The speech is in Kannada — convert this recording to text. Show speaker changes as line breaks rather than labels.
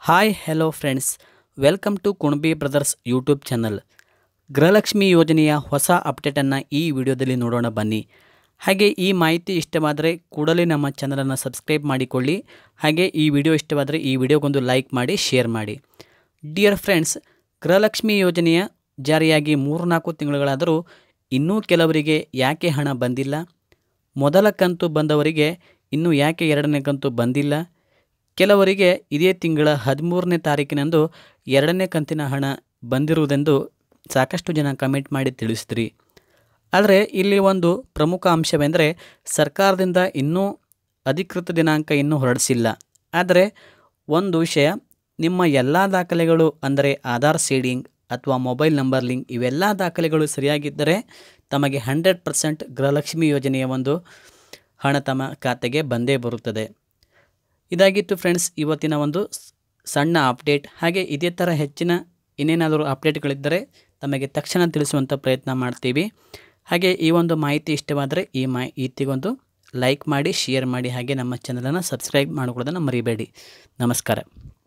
hi hello friends welcome to Kunabi brothers YouTube channel Gruhalakshmi ಯೋಜನೆಯ ಹೊಸ ಅಪ್ಡೇಟನ್ನು ಈ ವಿಡಿಯೋದಲ್ಲಿ ನೋಡೋಣ ಬನ್ನಿ ಹಾಗೆ ಈ ಮಾಹಿತಿ ಇಷ್ಟವಾದರೆ ಕೂಡಲೇ ನಮ್ಮ ಚಾನಲನ್ನು ಸಬ್ಸ್ಕ್ರೈಬ್ ಮಾಡಿಕೊಳ್ಳಿ ಹಾಗೆ ಈ ವಿಡಿಯೋ ಇಷ್ಟವಾದರೆ ಈ ವಿಡಿಯೋಗೊಂದು ಲೈಕ್ ಮಾಡಿ ಶೇರ್ ಮಾಡಿ ಡಿಯರ್ ಫ್ರೆಂಡ್ಸ್ ಗೃಹಲಕ್ಷ್ಮಿ ಯೋಜನೆಯ ಜಾರಿಯಾಗಿ ಮೂರು ನಾಲ್ಕು ತಿಂಗಳುಗಳಾದರೂ ಇನ್ನೂ ಕೆಲವರಿಗೆ ಯಾಕೆ ಹಣ ಬಂದಿಲ್ಲ ಮೊದಲ ಕಂತು ಬಂದವರಿಗೆ ಇನ್ನೂ ಯಾಕೆ ಎರಡನೇ ಕಂತು ಬಂದಿಲ್ಲ ಕೆಲವರಿಗೆ ಇದೇ ತಿಂಗಳ ಹದಿಮೂರನೇ ತಾರೀಕಿನಂದು ಎರಡನೇ ಕಂತಿನ ಹಣ ಬಂದಿರುವುದೆಂದು ಸಾಕಷ್ಟು ಜನ ಕಮೆಂಟ್ ಮಾಡಿ ತಿಳಿಸಿದ್ರಿ ಆದರೆ ಇಲ್ಲಿ ಒಂದು ಪ್ರಮುಖ ಅಂಶವೆಂದರೆ ಸರ್ಕಾರದಿಂದ ಇನ್ನೂ ಅಧಿಕೃತ ದಿನಾಂಕ ಇನ್ನೂ ಹೊರಡಿಸಿಲ್ಲ ಆದರೆ ಒಂದು ವಿಷಯ ನಿಮ್ಮ ಎಲ್ಲ ದಾಖಲೆಗಳು ಅಂದರೆ ಆಧಾರ್ ಸೀಡಿಂಗ್ ಅಥವಾ ಮೊಬೈಲ್ ನಂಬರ್ ಲಿಂಕ್ ಇವೆಲ್ಲ ದಾಖಲೆಗಳು ಸರಿಯಾಗಿದ್ದರೆ ತಮಗೆ ಹಂಡ್ರೆಡ್ ಪರ್ಸೆಂಟ್ ಗೃಹಲಕ್ಷ್ಮಿ ಯೋಜನೆಯ ಒಂದು ಹಣ ತಮ್ಮ ಖಾತೆಗೆ ಬಂದೇ ಬರುತ್ತದೆ ಇದಾಗಿತ್ತು ಫ್ರೆಂಡ್ಸ್ ಇವತ್ತಿನ ಒಂದು ಸ್- ಸಣ್ಣ ಅಪ್ಡೇಟ್ ಹಾಗೆ ಇದೇ ಥರ ಹೆಚ್ಚಿನ ಇನ್ನೇನಾದರೂ ಅಪ್ಡೇಟ್ಗಳಿದ್ದರೆ ತಮಗೆ ತಕ್ಷಣ ತಿಳಿಸುವಂಥ ಪ್ರಯತ್ನ ಮಾಡ್ತೀವಿ ಹಾಗೆ ಈ ಒಂದು ಮಾಹಿತಿ ಇಷ್ಟವಾದರೆ ಈ ಮಾಹಿತಿಗೊಂದು ಲೈಕ್ ಮಾಡಿ ಶೇರ್ ಮಾಡಿ ಹಾಗೆ ನಮ್ಮ ಚಾನಲನ್ನು ಸಬ್ಸ್ಕ್ರೈಬ್ ಮಾಡಿಕೊಳ್ಳೋದನ್ನು ಮರಿಬೇಡಿ ನಮಸ್ಕಾರ